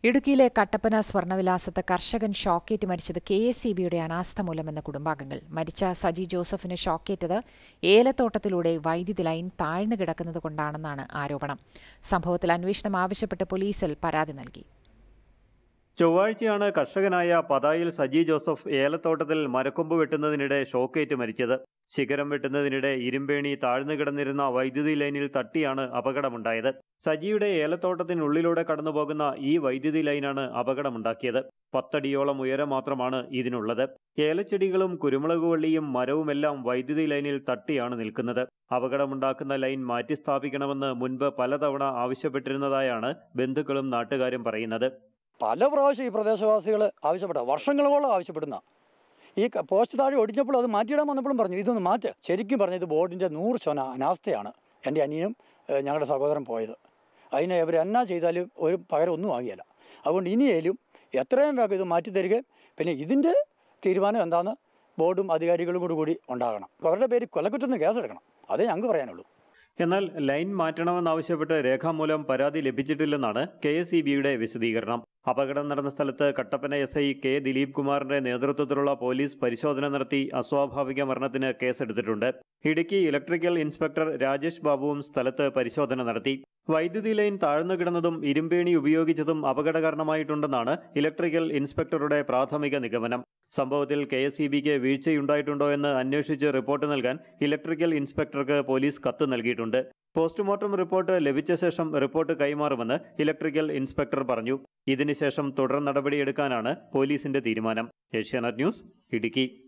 ഇടുക്കിയിലെ കട്ടപ്പന സ്വർണ്ണവിലാസത്ത് കർഷകൻ ഷോക്കേറ്റ് മരിച്ചത് കെ എസ് ഇ ബിയുടെ അനാസ്ഥ മൂലമെന്ന കുടുംബാംഗങ്ങൾ മരിച്ച സജി ജോസഫിന് ഷോക്കേറ്റത് ഏലത്തോട്ടത്തിലൂടെ വൈദ്യുതി ലൈൻ താഴ്ന്നു കിടക്കുന്നത് കൊണ്ടാണെന്നാണ് ആരോപണം സംഭവത്തിൽ അന്വേഷണം ആവശ്യപ്പെട്ട് പോലീസിൽ പരാതി നൽകി ചൊവ്വാഴ്ചയാണ് കർഷകനായ പതായിൽ സജി ജോസഫ് ഏലത്തോട്ടത്തിൽ മരക്കൊമ്പ് വെട്ടുന്നതിനിടെ ഷോക്കേറ്റ് മരിച്ചത് ശിഖരം വെട്ടുന്നതിനിടെ ഇരുമ്പേണി താഴ്ന്നു കിടന്നിരുന്ന വൈദ്യുതി ലൈനിൽ തട്ടിയാണ് അപകടമുണ്ടായത് സജിയുടെ ഏലത്തോട്ടത്തിനുള്ളിലൂടെ കടന്നുപോകുന്ന ഈ വൈദ്യുതി ലൈനാണ് അപകടമുണ്ടാക്കിയത് പത്തടിയോളം ഉയരം മാത്രമാണ് ഇതിനുള്ളത് ഏലച്ചെടികളും കുരുമുളക് വള്ളിയും മരവുമെല്ലാം വൈദ്യുതി ലൈനിൽ തട്ടിയാണ് നിൽക്കുന്നത് അപകടമുണ്ടാക്കുന്ന ലൈൻ മാറ്റിസ്ഥാപിക്കണമെന്ന് മുൻപ് പലതവണ ആവശ്യപ്പെട്ടിരുന്നതായാണ് ബന്ധുക്കളും നാട്ടുകാരും പറയുന്നത് പല പ്രാവശ്യം ഈ പ്രദേശവാസികൾ ആവശ്യപ്പെട്ട വർഷങ്ങളോളം ആവശ്യപ്പെടുന്ന ഈ ക- പോസ്റ്റ് താഴെ ഒടിഞ്ഞപ്പോൾ അത് മാറ്റിയിടാൻ വന്നപ്പോഴും പറഞ്ഞു ഇതൊന്ന് മാറ്റ് ശരിക്കും പറഞ്ഞത് ബോർഡിൻ്റെ നൂറ് ശതമാനം അനാസ്ഥയാണ് എൻ്റെ അനിയനും ഏഹ്, ഞങ്ങളുടെ സഹോദരൻ പോയത് അതിനെ ഇവർ എന്നാ ചെയ്താലും ഒരു പകരം ഒന്നും ആകിയല്ല അതുകൊണ്ട് ഇനിയേലും എത്രയും വേഗം ഇത് മാറ്റി തരികയും പിന്നെ ഇതിൻ്റെ തീരുമാനം എന്താണെന്ന് ബോർഡും അധികാരികളും കൂടി കൂടി ഉണ്ടാകണം അവരുടെ പേര് കൊലക്കുറ്റത്തിന് കേസെടുക്കണം അതേ ഞങ്ങൾക്ക് പറയാനുള്ളൂ എന്നാൽ ലൈൻ മാറ്റണമെന്നാവശ്യപ്പെട്ട് രേഖാമൂലം പരാതി ലഭിച്ചിട്ടില്ലെന്നാണ് കെ എസ് ഇ ബിയുടെ വിശദീകരണം അപകടം നടന്ന സ്ഥലത്ത് Kattappana S I K Dileep കുമാറിന്റെ നേതൃത്വത്തിലുള്ള പോലീസ് പരിശോധന നടത്തി അസ്വാഭാവിക മരണത്തിന് കേസെടുത്തിട്ടുണ്ട് ഇടുക്കി ഇലക്ട്രിക്കൽ ഇൻസ്പെക്ടർ രാജേഷ് ബാബുവും സ്ഥലത്ത് പരിശോധന നടത്തി വൈദ്യുതി ലൈൻ താഴ്ന്നു കിടന്നതും ഇരുമ്പേണി ഉപയോഗിച്ചതും അപകട കാരണമായിട്ടുണ്ടെന്നാണ് ഇലക്ട്രിക്കൽ ഇൻസ്പെക്ടറുടെ പ്രാഥമിക നിഗമനം സംഭവത്തിൽ കെ എസ് ഇ ബിക്ക് വീഴ്ചയുണ്ടായിട്ടുണ്ടോ എന്ന് അന്വേഷിച്ച് റിപ്പോർട്ട് നൽകാൻ ഇലക്ട്രിക്കൽ ഇൻസ്പെക്ടർക്ക് പോലീസ് കത്ത് നൽകിയിട്ടുണ്ട് പോസ്റ്റ്മോർട്ടം റിപ്പോർട്ട് ലഭിച്ച ശേഷം റിപ്പോർട്ട് കൈമാറുമെന്ന് ഇലക്ട്രിക്കൽ ഇൻസ്പെക്ടർ പറഞ്ഞു ഇതിനുശേഷം തുടർ നടപടിയെടുക്കാനാണ് പോലീസിന്റെ തീരുമാനം ഏഷ്യാനെറ്റ് ന്യൂസ് ഇടുക്കി